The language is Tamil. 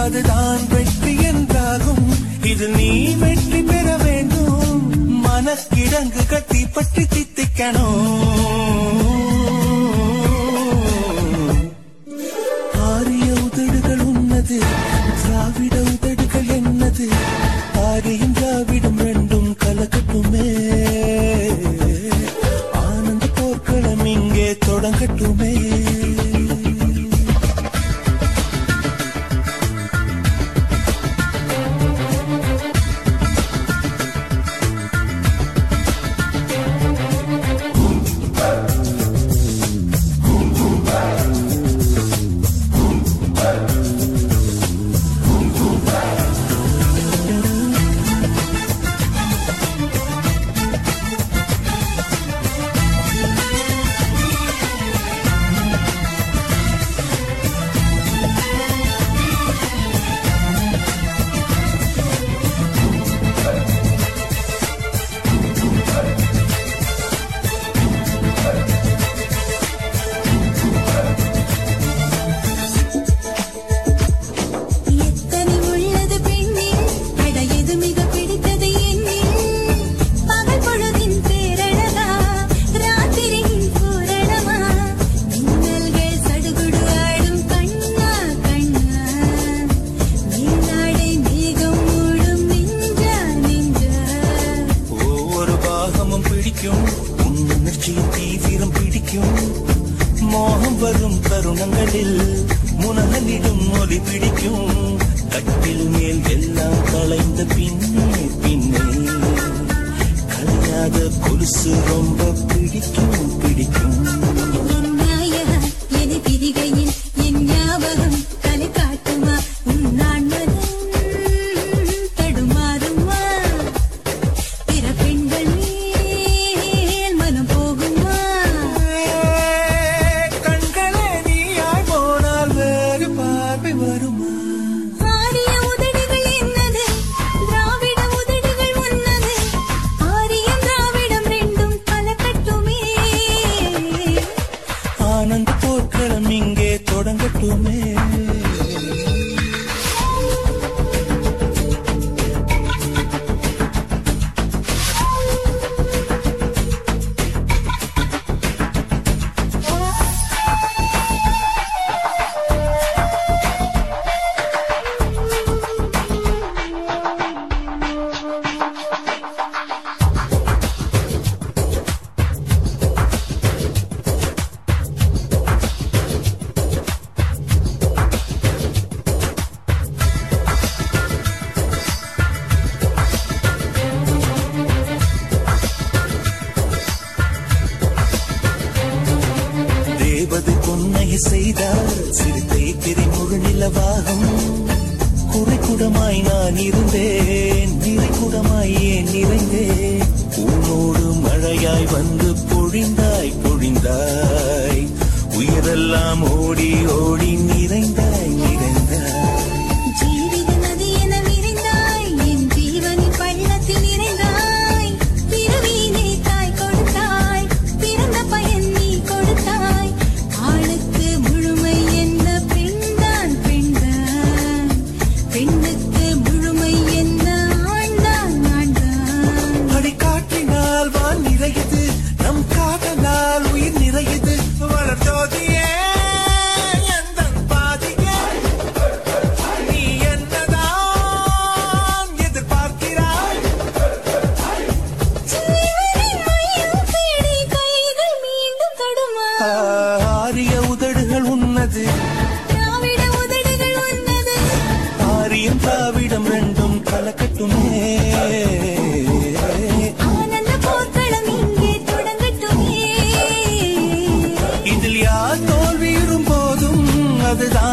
அதுதான் வெற்றி என்றாகும் இது நீ வெற்றி பெற வேண்டும் மனக்கிடங்கு கட்டி பற்றி தித்திக்கணும் ஆரிய உதடுகள் உன்னது திராவிட உதடுகள் என்னது ஆரியும் திராவிடம் ரெண்டும் கலக்கட்டுமே ஆனந்த போர்க்களம் இங்கே தொடங்கட்டுமே எத்தனை உள்ளது பெண்ணில் அட எது மிக பிடித்தது என்னில் பகல் பொழுதின் பேரழகா ராத்திரியின் பூரணமா மின்னல்கள் சடுகுடு ஆடும் கண்ணா கண்ணா மேலாடை மேகம் மூடும் நெஞ்சா நெஞ்சா ஒவ்வொரு பாகமும் பிடிக்கும் உன் உணர்ச்சியின் தீவிரம் பிடிக்கும் மோகம் வரும் தருணங்களில் முனகலிடும் மொழி பிடிக்கும் கட்டில் மேல் எல்லாம் களைந்த பின்னே பின்னே கலையாத கொலுசு ரொம்ப பிடிக்கும் பிடிக்கும் என் நாயகா என பிரிகையில் என் ஞாபகம் தலை காட்டுமா உன் நான் மனம் தடுமாறுமா பிற பெண்கள் மேல் மனம் போகுமா கண்களே நீயாய் போனால் வேறு பார்வை வருமா ஆரிய உதடுகள் என்னது திராவிட உதடுகள் உன்னது ஆரியம் திராவிடம் ரெண்டும் கலக்கட்டுமே ஆனந்த போர்க்களம் இங்கே தொடங்கட்டுமே தேவதை பொன்னையை செய்தார் சிறுத்தை திரைமுழு நிலவாகும் குறைக்குடமாய் நான் இருந்தேன் நிறைக்குடமாய் ஏன் நிறைந்தேன் உன்னோடு மழையாய் வந்து பொழிந்தாய் பொழிந்தாய் உயிரெல்லாம் ஓடி ஓடி நிறைந்தாய் நிறைந்தாய் ஜீவித நதி என விரிந்தாய் என் ஜீவனின் பள்ளத்தில் நிறைந்தாய் பிறவியிலே தாய் கொடுத்தாய் பிறந்த பயன் நீ கொடுத்தாய் ஆணுக்கு முழுமை என்ன பெண்தான் பெண்தான் பெண்ணுக்கு முழுமை என்ன ஆண்தான் ஆண்தான் அடி காற்றினால் வான் நிறையுது நம் காதலால் உயிர் நிறையுது வளர்த்தோதியே எந்தன் பாதியே நீ என்னதான் எதிர்பார்க்கிறாய் ஜீவனின் மையம் தேடி கைகள் மீண்டும் தொடுமா ஆரிய உதடுகள் உன்னது திராவிட உதடுகள் உன்னது ஆரியம் திராவிடம் ரெண்டும் கலக்கட்டுமே ஆனந்த போர்க்களம் இங்கே தொடங்கட்டுமே இதில் யார் தோல்வியுறும் போதும் அதுதான்